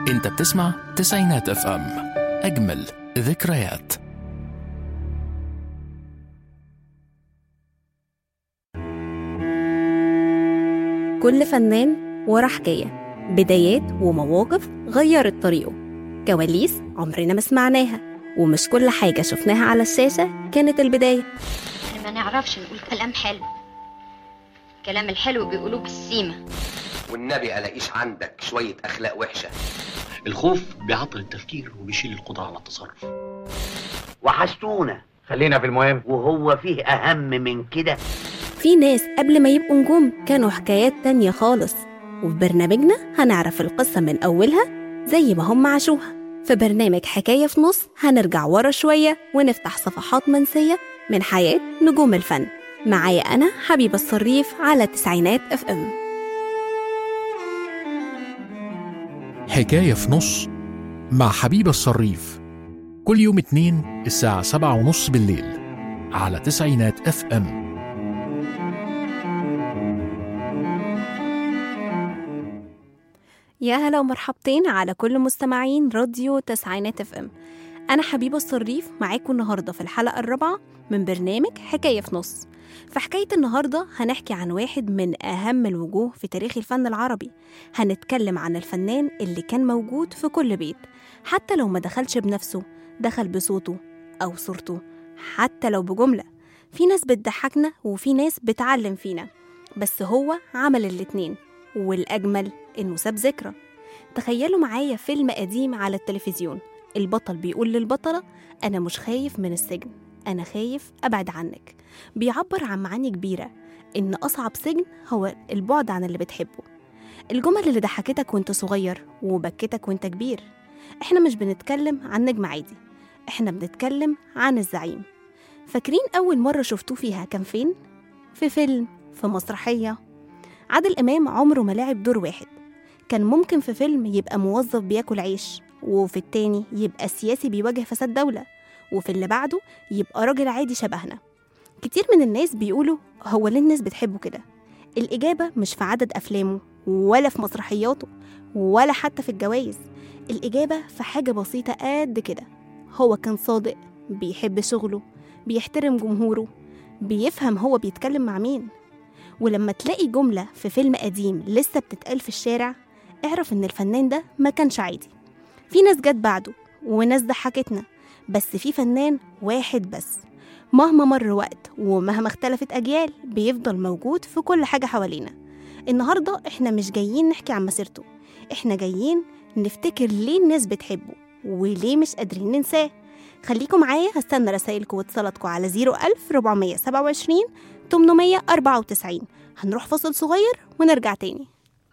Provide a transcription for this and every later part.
انت بتسمع تسعينات اف ام اجمل ذكريات كل فنان ورا حكاية بدايات ومواقف غيرت طريقه كواليس عمرنا ما سمعناها ومش كل حاجة شفناها على الشاشة كانت البداية احنا ما نعرفش نقول كلام حلو الكلام الحلو بيقولوه بالسيمة والنبي الاقيش عندك شويه اخلاق وحشه الخوف بيعطل التفكير وبيشيل القدرة على التصرف وحشتونا خلينا في المهم وهو فيه أهم من كده في ناس قبل ما يبقوا نجوم كانوا حكايات تانية خالص وفي برنامجنا هنعرف القصة من أولها زي ما هم عاشوها في برنامج حكاية في نص هنرجع ورا شوية ونفتح صفحات منسية من حياة نجوم الفن معايا أنا حبيبة الصريف على تسعينات اف ام حكاية في نص مع حبيبة الصريف كل يوم اتنين الساعة سبعة ونص بالليل على تسعينات اف ام يا هلا ومرحبتين على كل مستمعين راديو تسعينات اف ام انا حبيبه الصريف معاكم النهارده في الحلقه الرابعه من برنامج حكايه في نص في حكايه النهارده هنحكي عن واحد من اهم الوجوه في تاريخ الفن العربي هنتكلم عن الفنان اللي كان موجود في كل بيت حتى لو ما دخلش بنفسه دخل بصوته او صورته حتى لو بجمله في ناس بتضحكنا وفي ناس بتعلم فينا بس هو عمل الاتنين والأجمل إنه ساب ذكرى تخيلوا معايا فيلم قديم على التلفزيون البطل بيقول للبطلة أنا مش خايف من السجن أنا خايف أبعد عنك بيعبر عن معاني كبيرة إن أصعب سجن هو البعد عن اللي بتحبه الجمل اللي ضحكتك وانت صغير وبكتك وانت كبير احنا مش بنتكلم عن نجم عادي احنا بنتكلم عن الزعيم فاكرين أول مرة شفتوه فيها كان فين؟ في فيلم في مسرحية عادل إمام عمره ما لعب دور واحد كان ممكن في فيلم يبقى موظف بياكل عيش وفي التاني يبقى سياسي بيواجه فساد دولة وفي اللي بعده يبقى راجل عادي شبهنا كتير من الناس بيقولوا هو ليه الناس بتحبه كده الإجابة مش في عدد أفلامه ولا في مسرحياته ولا حتى في الجوائز الإجابة في حاجة بسيطة قد كده هو كان صادق بيحب شغله بيحترم جمهوره بيفهم هو بيتكلم مع مين ولما تلاقي جملة في فيلم قديم لسه بتتقال في الشارع اعرف ان الفنان ده ما كانش عادي في ناس جت بعده وناس ضحكتنا بس في فنان واحد بس مهما مر وقت ومهما اختلفت أجيال بيفضل موجود في كل حاجة حوالينا النهاردة احنا مش جايين نحكي عن مسيرته احنا جايين نفتكر ليه الناس بتحبه وليه مش قادرين ننساه خليكم معايا هستنى رسايلكم واتصالاتكم على 01000 427 894 هنروح فاصل صغير ونرجع تاني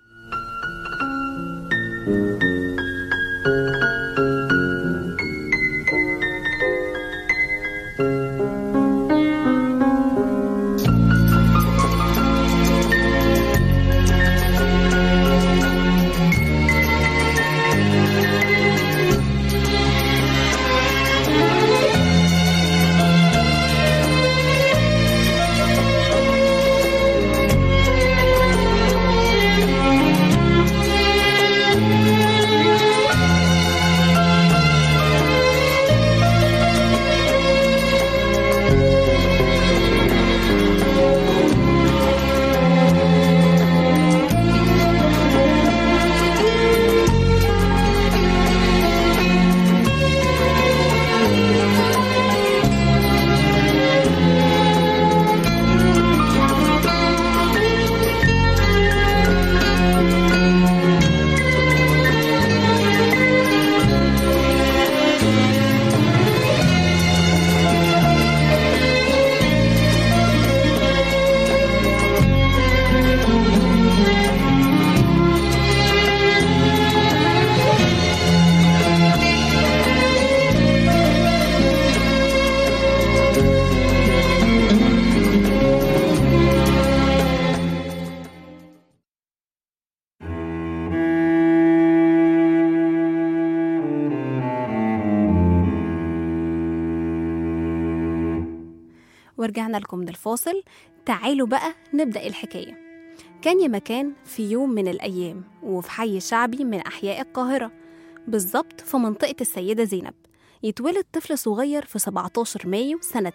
ورجعنا لكم من الفاصل تعالوا بقى نبدأ الحكاية كان يا مكان في يوم من الأيام وفي حي شعبي من أحياء القاهرة بالظبط في منطقة السيدة زينب يتولد طفل صغير في 17 مايو سنة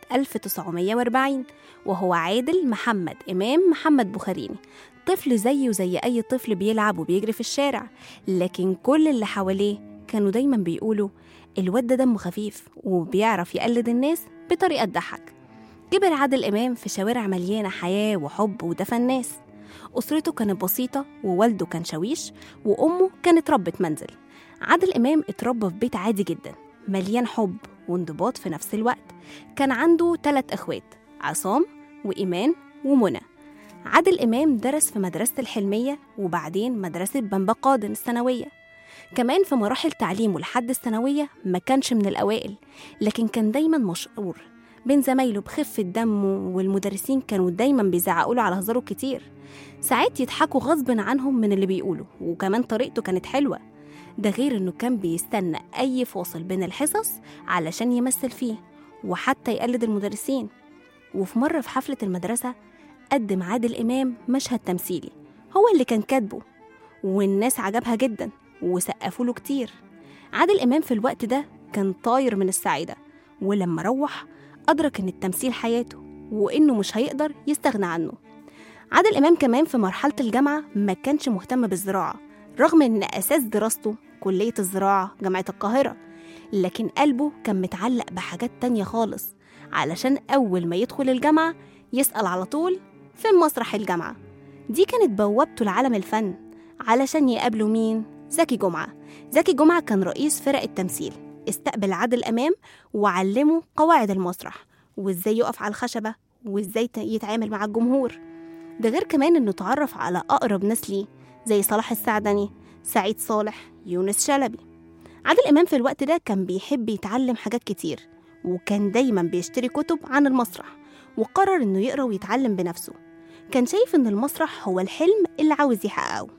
1940 وهو عادل محمد إمام محمد بخاريني طفل زيه زي أي طفل بيلعب وبيجري في الشارع لكن كل اللي حواليه كانوا دايما بيقولوا الواد ده دمه خفيف وبيعرف يقلد الناس بطريقة تضحك كبر عادل إمام في شوارع مليانة حياة وحب ودفى الناس أسرته كانت بسيطة ووالده كان شويش وأمه كانت ربة منزل عادل إمام اتربى في بيت عادي جدا مليان حب وانضباط في نفس الوقت كان عنده ثلاث إخوات عصام وإيمان ومنى عادل إمام درس في مدرسة الحلمية وبعدين مدرسة بنبا قادم الثانوية كمان في مراحل تعليمه لحد الثانوية ما كانش من الأوائل لكن كان دايما مشهور بين زمايله بخفة دمه والمدرسين كانوا دايما بيزعقوا له على هزاره كتير ساعات يضحكوا غصب عنهم من اللي بيقولوا وكمان طريقته كانت حلوة ده غير انه كان بيستنى اي فاصل بين الحصص علشان يمثل فيه وحتى يقلد المدرسين وفي مرة في حفلة المدرسة قدم عادل إمام مشهد تمثيلي هو اللي كان كاتبه والناس عجبها جدا وسقفوا له كتير عادل إمام في الوقت ده كان طاير من السعادة ولما روح أدرك إن التمثيل حياته وإنه مش هيقدر يستغنى عنه عادل إمام كمان في مرحلة الجامعة ما كانش مهتم بالزراعة رغم إن أساس دراسته كلية الزراعة جامعة القاهرة لكن قلبه كان متعلق بحاجات تانية خالص علشان أول ما يدخل الجامعة يسأل على طول في مسرح الجامعة دي كانت بوابته لعالم الفن علشان يقابلوا مين؟ زكي جمعة زكي جمعة كان رئيس فرق التمثيل استقبل عادل أمام وعلمه قواعد المسرح وإزاي يقف على الخشبة وإزاي ت- يتعامل مع الجمهور ده غير كمان إنه اتعرف على أقرب ناس ليه زي صلاح السعدني سعيد صالح يونس شلبي عادل إمام في الوقت ده كان بيحب يتعلم حاجات كتير وكان دايما بيشتري كتب عن المسرح وقرر إنه يقرأ ويتعلم بنفسه كان شايف إن المسرح هو الحلم اللي عاوز يحققه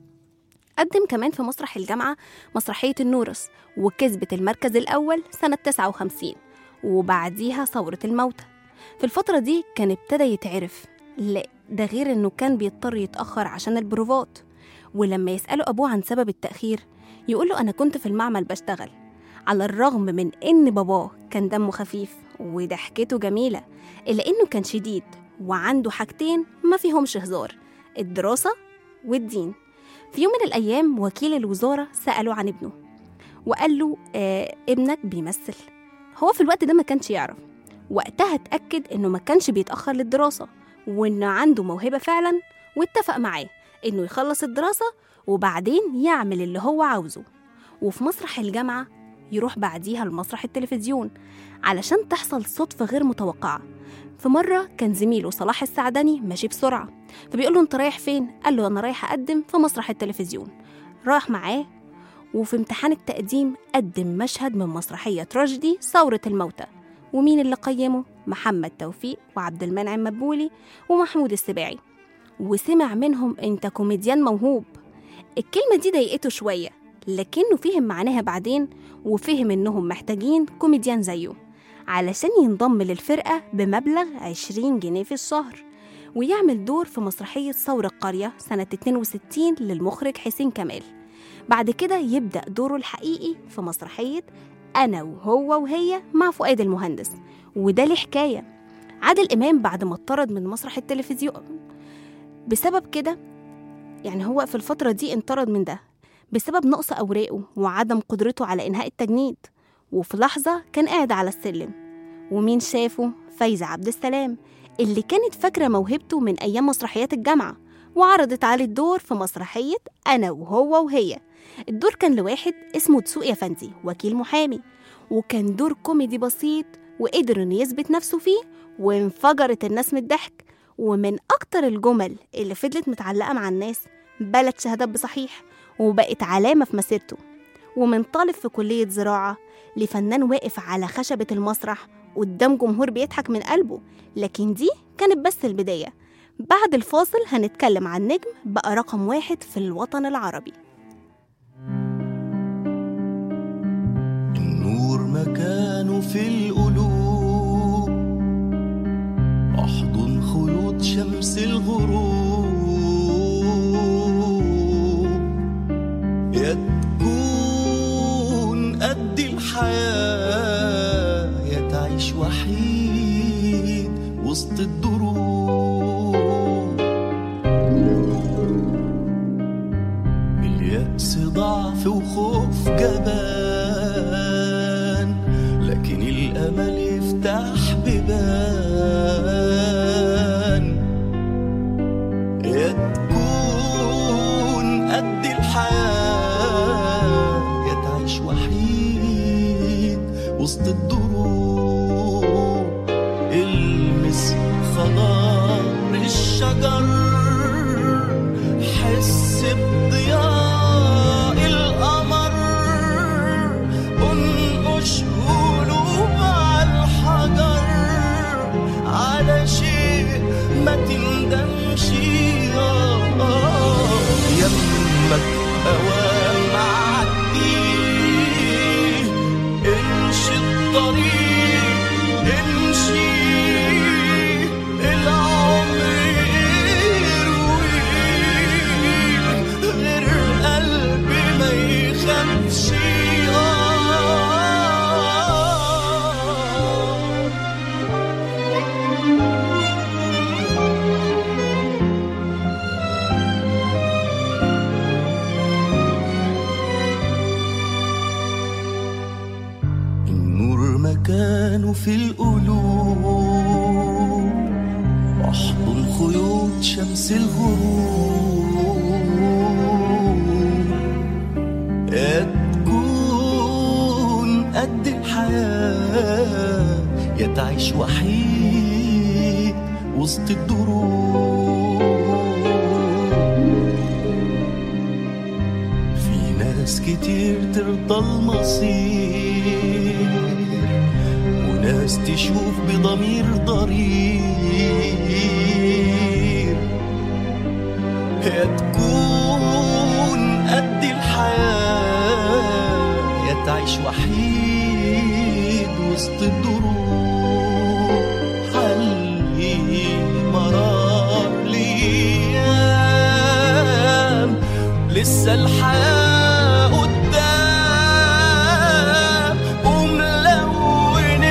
قدم كمان في مسرح الجامعة مسرحية النورس وكسبت المركز الأول سنة 59 وبعديها ثورة الموتى في الفترة دي كان ابتدى يتعرف لا ده غير إنه كان بيضطر يتأخر عشان البروفات ولما يسأله أبوه عن سبب التأخير يقول له أنا كنت في المعمل بشتغل على الرغم من إن باباه كان دمه خفيف وضحكته جميلة إلا إنه كان شديد وعنده حاجتين ما فيهمش هزار الدراسة والدين في يوم من الأيام وكيل الوزارة سأله عن ابنه وقال له آه ابنك بيمثل هو في الوقت ده ما كانش يعرف وقتها اتأكد إنه ما كانش بيتأخر للدراسة وإنه عنده موهبة فعلا واتفق معاه إنه يخلص الدراسة وبعدين يعمل اللي هو عاوزه وفي مسرح الجامعة يروح بعديها لمسرح التلفزيون علشان تحصل صدفة غير متوقعة في مرة كان زميله صلاح السعدني ماشي بسرعة فبيقول له انت رايح فين؟ قال له انا رايح اقدم في مسرح التلفزيون راح معاه وفي امتحان التقديم قدم مشهد من مسرحية تراجيدي ثورة الموتى ومين اللي قيمه؟ محمد توفيق وعبد المنعم مدبولي ومحمود السباعي وسمع منهم انت كوميديان موهوب الكلمة دي ضايقته شوية لكنه فهم معناها بعدين وفهم انهم محتاجين كوميديان زيه علشان ينضم للفرقة بمبلغ 20 جنيه في الشهر ويعمل دور في مسرحية ثورة القرية سنة 62 للمخرج حسين كمال بعد كده يبدأ دوره الحقيقي في مسرحية أنا وهو وهي مع فؤاد المهندس وده ليه حكاية عادل إمام بعد ما اتطرد من مسرح التلفزيون بسبب كده يعني هو في الفترة دي انطرد من ده بسبب نقص أوراقه وعدم قدرته على إنهاء التجنيد وفي لحظة كان قاعد على السلم ومين شافه؟ فايزة عبد السلام اللي كانت فاكرة موهبته من أيام مسرحيات الجامعة وعرضت عليه الدور في مسرحية أنا وهو وهي الدور كان لواحد اسمه دسوقي أفندي وكيل محامي وكان دور كوميدي بسيط وقدر إنه يثبت نفسه فيه وانفجرت الناس من الضحك ومن أكتر الجمل اللي فضلت متعلقة مع الناس بلد شهادات بصحيح وبقت علامة في مسيرته ومن طالب في كلية زراعة لفنان واقف على خشبة المسرح قدام جمهور بيضحك من قلبه لكن دي كانت بس البداية بعد الفاصل هنتكلم عن نجم بقى رقم واحد في الوطن العربي النور مكانه في القلوب احضن خيوط شمس الغروب يا تكون ضعف وخوف جبان لكن الأمل يفتح بيبان يا تكون قد الحياة يا تعيش وحيد وسط الدروب المس خضار الشجر حس بضياء القمر انقش قلوب على الحجر على شيء ما تندمش آه، آه، يمك اوام عديه امشي الطريق امشي العمر يرويك غير قلبي ما يخافش آه النور مكانه في القلوب واحضن خيوط شمس الغروب يا تكون قد الحياة يا تعيش وحيد وسط الدروب في ناس كتير ترضى المصير وناس تشوف بضمير ضرير يا تكون قد الحياة يا تعيش وحيد وسط الدروب حلي مرار ليام لسه الحياة قدام وملون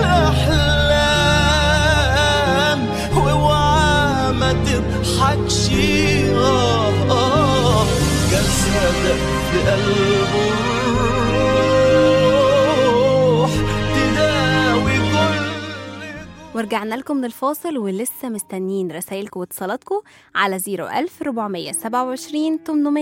الأحلام واوعى ما تضحكش آه آه جسدك في قلبه الروح تداوي كل ورجعنا لكم من الفاصل ولسه مستنيين رسايلكم واتصالاتكم على 01000 427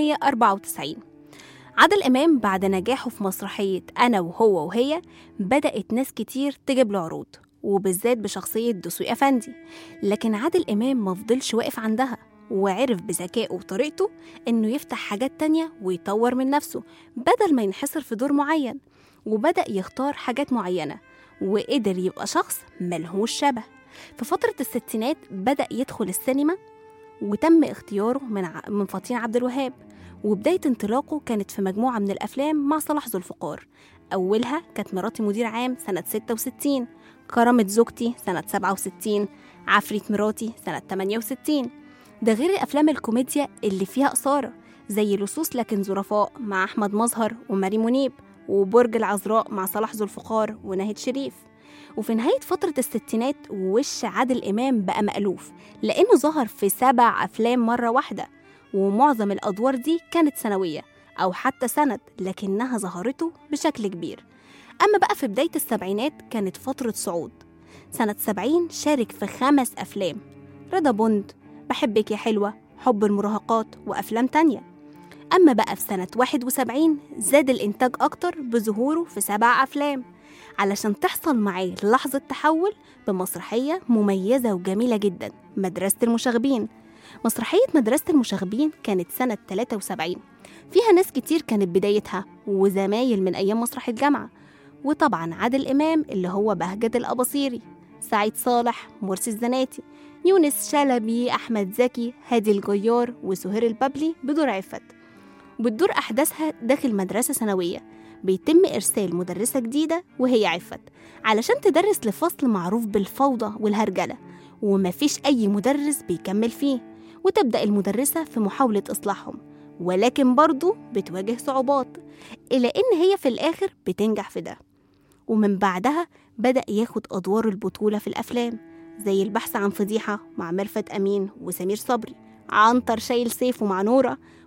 894 عادل إمام بعد نجاحه في مسرحية أنا وهو وهي بدأت ناس كتير تجيب له عروض وبالذات بشخصية دسوقي أفندي لكن عادل إمام مفضلش واقف عندها وعرف بذكائه وطريقته إنه يفتح حاجات تانية ويطور من نفسه بدل ما ينحصر في دور معين وبدأ يختار حاجات معينة وقدر يبقى شخص ملهوش شبه في فترة الستينات بدأ يدخل السينما وتم اختياره من ع... من فطين عبد الوهاب وبداية انطلاقه كانت في مجموعة من الأفلام مع صلاح ذو الفقار أولها كانت مراتي مدير عام سنة 66 كرامة زوجتي سنة 67 عفريت مراتي سنة 68 ده غير أفلام الكوميديا اللي فيها إثارة زي لصوص لكن ظرفاء مع أحمد مظهر وماري منيب وبرج العذراء مع صلاح ذو الفقار وناهد شريف وفي نهاية فترة الستينات وش عادل إمام بقى مألوف لأنه ظهر في سبع أفلام مرة واحدة ومعظم الأدوار دي كانت سنوية أو حتى سند لكنها ظهرته بشكل كبير أما بقى في بداية السبعينات كانت فترة صعود سنة سبعين شارك في خمس أفلام رضا بند بحبك يا حلوة حب المراهقات وأفلام تانية أما بقى في سنة 71 زاد الإنتاج أكتر بظهوره في سبع أفلام علشان تحصل معاه لحظة تحول بمسرحية مميزة وجميلة جدا مدرسة المشاغبين مسرحية مدرسة المشاغبين كانت سنة 73 فيها ناس كتير كانت بدايتها وزمايل من أيام مسرح الجامعة وطبعا عادل إمام اللي هو بهجة الأباصيري سعيد صالح مرسي الزناتي يونس شلبي أحمد زكي هادي الجيار وسهير البابلي بدور عفت بتدور أحداثها داخل مدرسة ثانوية بيتم إرسال مدرسة جديدة وهي عفت علشان تدرس لفصل معروف بالفوضى والهرجلة ومفيش أي مدرس بيكمل فيه وتبدأ المدرسة في محاولة إصلاحهم ولكن برضه بتواجه صعوبات إلى إن هي في الآخر بتنجح في ده ومن بعدها بدأ ياخد أدوار البطولة في الأفلام زي البحث عن فضيحة مع ميرفت أمين وسمير صبري عنتر شايل سيفه مع نورة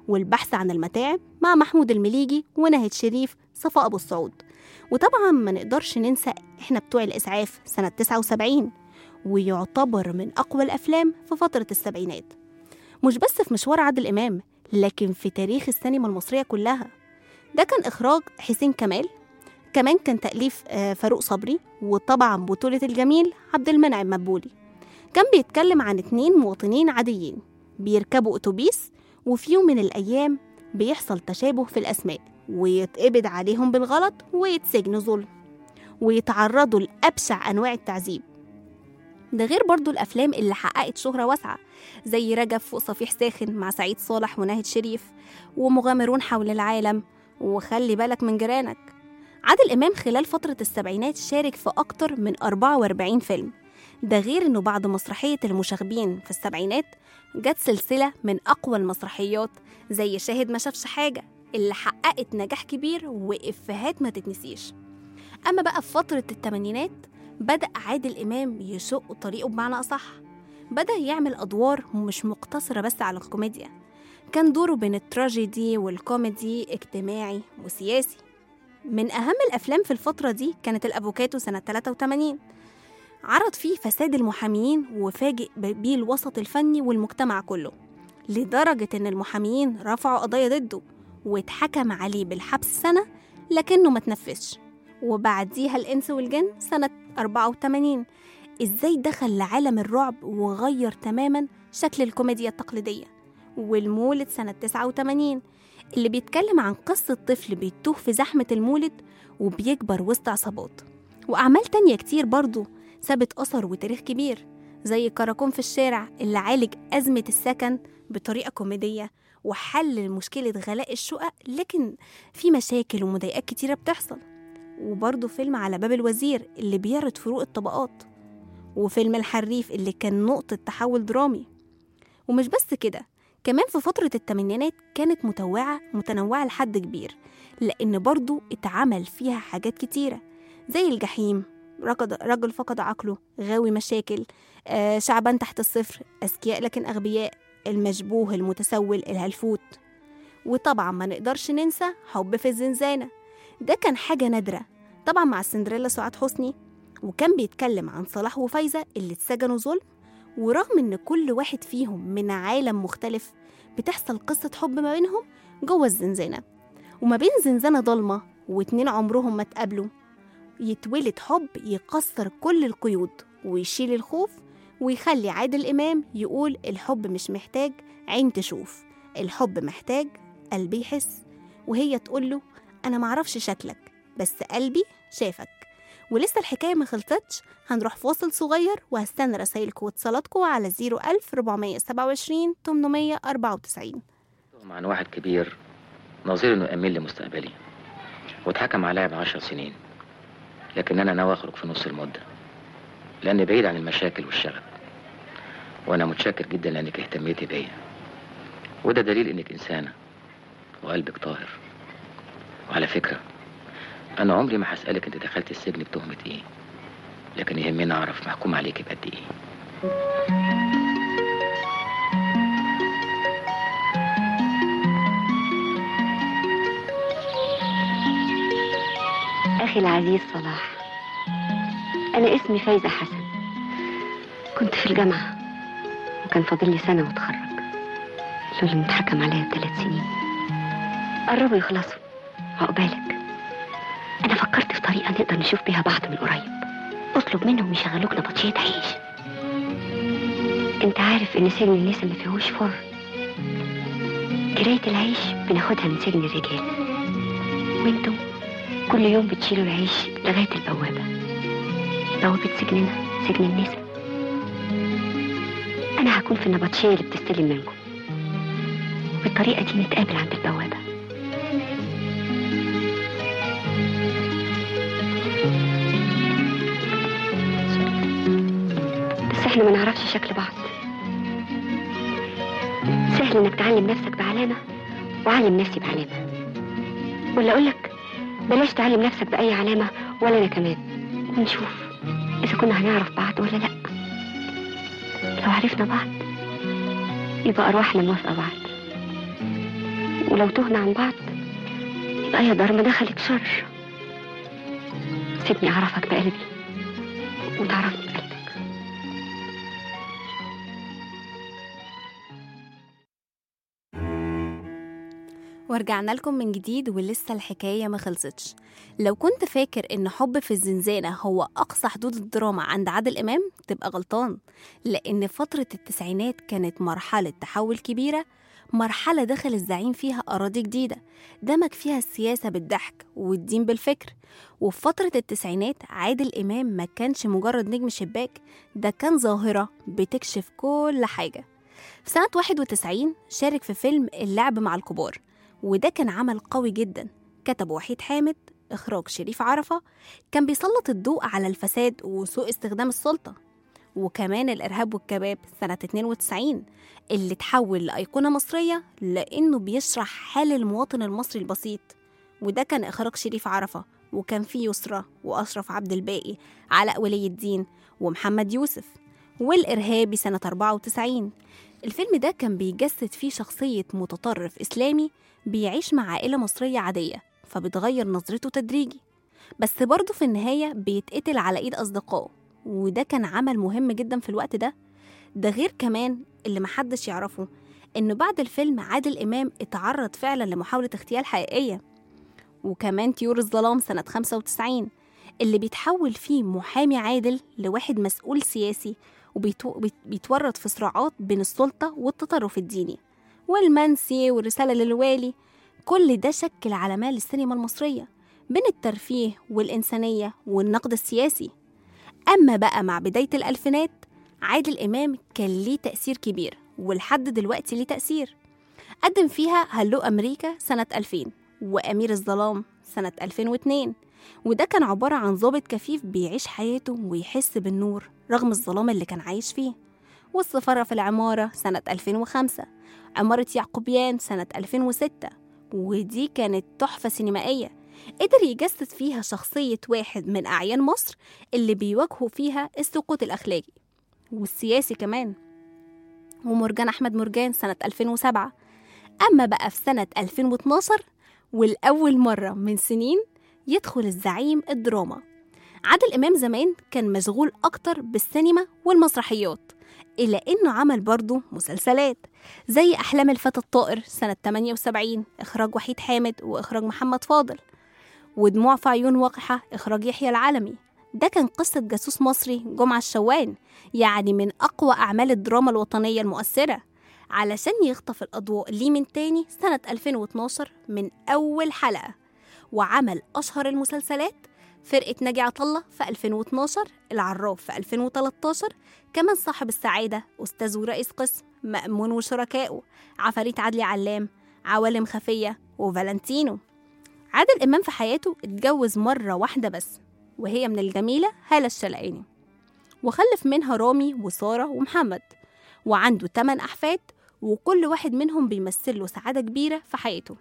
والبحث عن المتاعب مع محمود المليجي ونهد شريف صفاء أبو السعود وطبعا ما نقدرش ننسى إحنا بتوع الإسعاف سنة 79 ويعتبر من أقوى الأفلام في فترة السبعينات مش بس في مشوار عادل إمام لكن في تاريخ السينما المصرية كلها ده كان إخراج حسين كمال كمان كان تأليف آه، فاروق صبري وطبعا بطولة الجميل عبد المنعم مدبولي كان بيتكلم عن اتنين مواطنين عاديين بيركبوا أتوبيس وفي يوم من الأيام بيحصل تشابه في الأسماء ويتقبض عليهم بالغلط ويتسجنوا ظلم ويتعرضوا لأبشع أنواع التعذيب ده غير برضو الأفلام اللي حققت شهرة واسعة زي رجب فوق صفيح ساخن مع سعيد صالح وناهد شريف ومغامرون حول العالم وخلي بالك من جيرانك عادل إمام خلال فترة السبعينات شارك في أكتر من 44 فيلم ده غير إنه بعد مسرحية المشاغبين في السبعينات جت سلسلة من أقوى المسرحيات زي شاهد ما شافش حاجة اللي حققت نجاح كبير وإفيهات ما تتنسيش أما بقى في فترة التمانينات بدأ عادل إمام يشق طريقه بمعنى أصح بدأ يعمل أدوار مش مقتصرة بس على الكوميديا كان دوره بين التراجيدي والكوميدي اجتماعي وسياسي من أهم الأفلام في الفترة دي كانت الأفوكاتو سنة 83 عرض فيه فساد المحاميين وفاجئ بيه الوسط الفني والمجتمع كله لدرجة إن المحاميين رفعوا قضايا ضده واتحكم عليه بالحبس سنة لكنه ما تنفذش وبعديها الإنس والجن سنة 84 إزاي دخل لعالم الرعب وغير تماما شكل الكوميديا التقليدية والمولد سنة 89 اللي بيتكلم عن قصة طفل بيتوه في زحمة المولد وبيكبر وسط عصابات وأعمال تانية كتير برضو سابت أثر وتاريخ كبير زي كراكون في الشارع اللي عالج أزمة السكن بطريقة كوميدية وحل مشكلة غلاء الشقق لكن في مشاكل ومضايقات كتيرة بتحصل وبرضه فيلم على باب الوزير اللي بيعرض فروق الطبقات وفيلم الحريف اللي كان نقطة تحول درامي ومش بس كده كمان في فترة التمانينات كانت متوعة متنوعة لحد كبير لأن برضه اتعمل فيها حاجات كتيرة زي الجحيم رجل, رجل فقد عقله غاوي مشاكل آه شعبان تحت الصفر أذكياء لكن أغبياء المشبوه المتسول الهلفوت وطبعا ما نقدرش ننسى حب في الزنزانة ده كان حاجة نادرة طبعا مع السندريلا سعاد حسني وكان بيتكلم عن صلاح وفايزة اللي اتسجنوا ظلم ورغم ان كل واحد فيهم من عالم مختلف بتحصل قصة حب ما بينهم جوه الزنزانة وما بين زنزانة ضلمة واتنين عمرهم ما اتقابلوا يتولد حب يكسر كل القيود ويشيل الخوف ويخلي عادل إمام يقول الحب مش محتاج عين تشوف الحب محتاج قلب يحس وهي تقوله أنا معرفش شكلك بس قلبي شافك ولسه الحكاية ما خلصتش هنروح فاصل صغير وهستنى رسايلكم واتصالاتكم على 01000 427 894 عن واحد كبير نظير انه يأمن لي مستقبلي واتحكم عليا بعشر سنين لكن انا ناوي اخرج في نص المدة لاني بعيد عن المشاكل والشغب وانا متشكر جدا لانك اهتميتي بيا وده دليل انك انسانة وقلبك طاهر وعلى فكرة انا عمري ما هسألك انت دخلت السجن بتهمة ايه لكن يهمني اعرف محكوم عليك بقد ايه أخي العزيز صلاح أنا اسمي فايزة حسن كنت في الجامعة وكان فاضل لي سنة واتخرج لولا إن اتحكم عليا بثلاث سنين قربوا يخلصوا عقبالك أنا فكرت في طريقة نقدر نشوف بيها بعض من قريب اطلب منهم يشغلوك نبطشية عيش انت عارف ان سجن النساء ما فيهوش فر كراية العيش بناخدها من سجن الرجال وانتم كل يوم بتشيلوا العيش لغاية البوابة بوابة سجننا سجن النساء أنا هكون في النبطشية اللي بتستلم منكم بالطريقة دي نتقابل عند البوابة بس احنا ما نعرفش شكل بعض سهل انك تعلم نفسك بعلامة وعلم نفسي بعلامة ولا اقولك بلاش تعلم نفسك بأي علامة ولا أنا كمان ونشوف إذا كنا هنعرف بعض ولا لأ لو عرفنا بعض يبقى أرواحنا موافقة بعض ولو تهنا عن بعض يبقى يا دار ما دخلك شر سيبني أعرفك بقلبي وتعرفني بقلبك ورجعنا لكم من جديد ولسه الحكاية ما خلصتش لو كنت فاكر إن حب في الزنزانة هو أقصى حدود الدراما عند عادل إمام تبقى غلطان لأن فترة التسعينات كانت مرحلة تحول كبيرة مرحلة دخل الزعيم فيها أراضي جديدة دمج فيها السياسة بالضحك والدين بالفكر وفي فترة التسعينات عادل إمام ما كانش مجرد نجم شباك ده كان ظاهرة بتكشف كل حاجة في سنة 91 شارك في فيلم اللعب مع الكبار وده كان عمل قوي جدا كتب وحيد حامد إخراج شريف عرفة كان بيسلط الضوء على الفساد وسوء استخدام السلطة وكمان الإرهاب والكباب سنة 92 اللي تحول لأيقونة مصرية لأنه بيشرح حال المواطن المصري البسيط وده كان إخراج شريف عرفة وكان فيه يسرى وأشرف عبد الباقي علاء ولي الدين ومحمد يوسف والإرهابي سنة 94 الفيلم ده كان بيجسد فيه شخصية متطرف إسلامي بيعيش مع عائلة مصرية عادية فبتغير نظرته تدريجي بس برضه في النهاية بيتقتل على إيد أصدقائه وده كان عمل مهم جدا في الوقت ده ده غير كمان اللي محدش يعرفه إنه بعد الفيلم عادل إمام اتعرض فعلا لمحاولة اغتيال حقيقية وكمان طيور الظلام سنة 95 اللي بيتحول فيه محامي عادل لواحد مسؤول سياسي وبيتورط في صراعات بين السلطة والتطرف الديني والمنسي والرسالة للوالي كل ده شكل علامات للسينما المصرية بين الترفيه والإنسانية والنقد السياسي أما بقى مع بداية الألفينات عادل إمام كان ليه تأثير كبير ولحد دلوقتي ليه تأثير قدم فيها هلو أمريكا سنة 2000 وأمير الظلام سنة 2002 وده كان عبارة عن ضابط كفيف بيعيش حياته ويحس بالنور رغم الظلام اللي كان عايش فيه والسفارة في العمارة سنة 2005 عمارة يعقوبيان سنة 2006 ودي كانت تحفة سينمائية قدر يجسد فيها شخصية واحد من أعيان مصر اللي بيواجهوا فيها السقوط الأخلاقي والسياسي كمان ومرجان أحمد مرجان سنة 2007 أما بقى في سنة 2012 والأول مرة من سنين يدخل الزعيم الدراما عادل إمام زمان كان مشغول أكتر بالسينما والمسرحيات إلا إنه عمل برضه مسلسلات زي أحلام الفتى الطائر سنة 78 إخراج وحيد حامد وإخراج محمد فاضل ودموع في عيون وقحة إخراج يحيى العالمي ده كان قصة جاسوس مصري جمعة الشوان يعني من أقوى أعمال الدراما الوطنية المؤثرة علشان يخطف الأضواء ليه من تاني سنة 2012 من أول حلقة وعمل أشهر المسلسلات فرقة ناجي عطلة في 2012 العراف في 2013 كمان صاحب السعادة أستاذ ورئيس قسم مأمون وشركائه عفاريت عدلي علام عوالم خفية وفالنتينو عادل إمام في حياته اتجوز مرة واحدة بس وهي من الجميلة هالة الشلقاني وخلف منها رامي وسارة ومحمد وعنده 8 أحفاد وكل واحد منهم بيمثل له سعادة كبيرة في حياته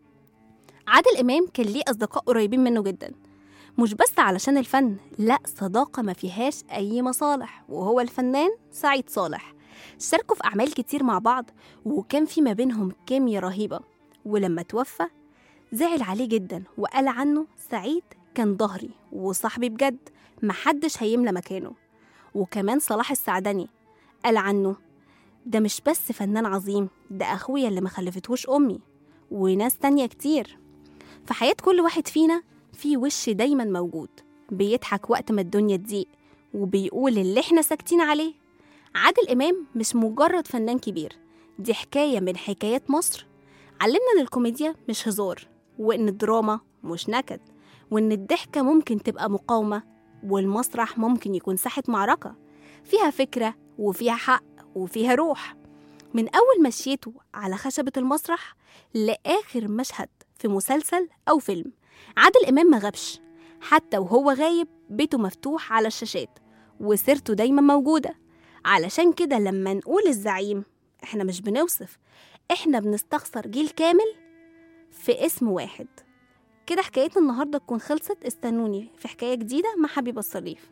عادل إمام كان ليه أصدقاء قريبين منه جدا مش بس علشان الفن لا صداقة ما فيهاش أي مصالح وهو الفنان سعيد صالح شاركوا في أعمال كتير مع بعض وكان في ما بينهم كيميا رهيبة ولما توفى زعل عليه جدا وقال عنه سعيد كان ظهري وصاحبي بجد محدش هيملى مكانه وكمان صلاح السعدني قال عنه ده مش بس فنان عظيم ده أخويا اللي ما خلفتهوش أمي وناس تانية كتير في حياة كل واحد فينا في وش دايما موجود بيضحك وقت ما الدنيا تضيق وبيقول اللي احنا ساكتين عليه عادل إمام مش مجرد فنان كبير دي حكاية من حكايات مصر علمنا إن الكوميديا مش هزار وإن الدراما مش نكد وإن الضحكة ممكن تبقى مقاومة والمسرح ممكن يكون ساحة معركة فيها فكرة وفيها حق وفيها روح من أول مشيته على خشبة المسرح لآخر مشهد في مسلسل أو فيلم عادل إمام ما غابش حتى وهو غايب بيته مفتوح على الشاشات وسيرته دايما موجودة علشان كده لما نقول الزعيم احنا مش بنوصف احنا بنستخسر جيل كامل في اسم واحد كده حكايتنا النهارده تكون خلصت استنوني في حكايه جديده مع حبيب الصريف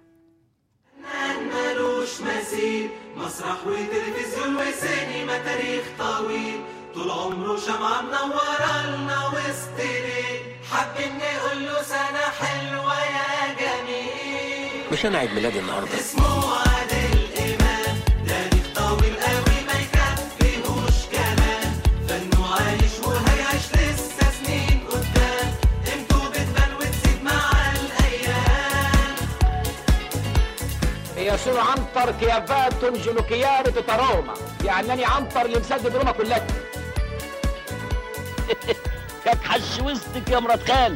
ملوش مثيل مسرح وتلفزيون وسينما تاريخ طويل طول عمره وشمعة منورة لنا وسط ليل حابين نقول له سنة حلوة يا جميل مش انا عيد ميلادي النهارده اسمه عادل إمام تاريخ طويل قوي ما يكفيهوش كمان فنه عايش وهيعيش لسه سنين قدام قيمته بتبان وتزيد مع الأيام يصير عنتر كيافات جلوكيارة تروما يعني عنتر اللي مسدد روما كلها كانت حش وسطك يا مرات خالي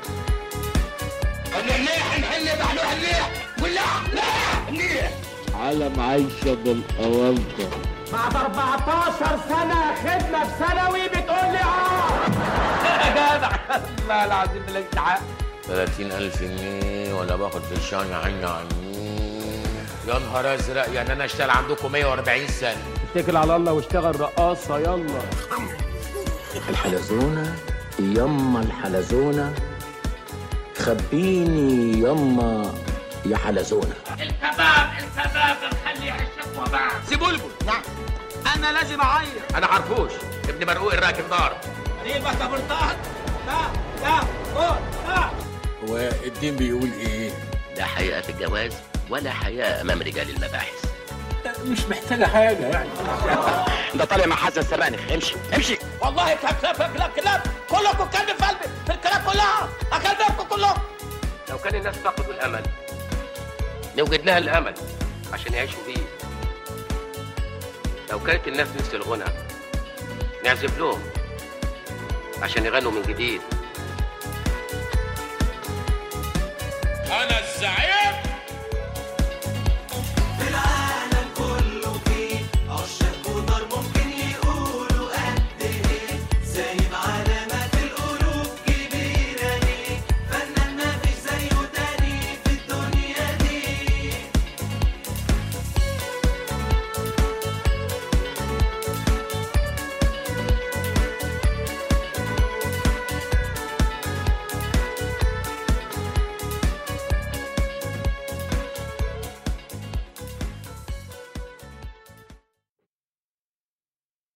النيح نحل بحلوها النيح ولا لا النيح علم عايشة بالأوانطة بعد 14 سنة خدمة في ثانوي بتقول لي اه يا جدع والله العظيم بالانتحاء 30000 جنيه ولا باخد في الشهر يا عيني عيني يا نهار ازرق يعني انا اشتغل عندكم 140 سنه اتكل على الله واشتغل رقاصة يلا الحلزونة يما الحلزونة خبيني يما يا حلزونة الكباب الكباب نخلي الشكوى بعد سيبولكم نعم انا لازم اعيط انا عرفوش ابن مرقوق الراكب نار ريبة كبرتات لا لا قول لا هو الدين بيقول ايه لا حقيقة في الجواز ولا حياء امام رجال المباحث مش محتاجه حاجه يعني ده طالع مع حسن سبانخ امشي امشي والله كلاب كلاب كلاب كلاب كلكم كلب في قلبي في الكلاب كلها اكلمكم كلكم لو كان الناس فقدوا الامل نوجد لها الامل عشان يعيشوا بيه لو كانت الناس نسوا الغنى نعزف لهم عشان يغنوا من جديد انا الزعيم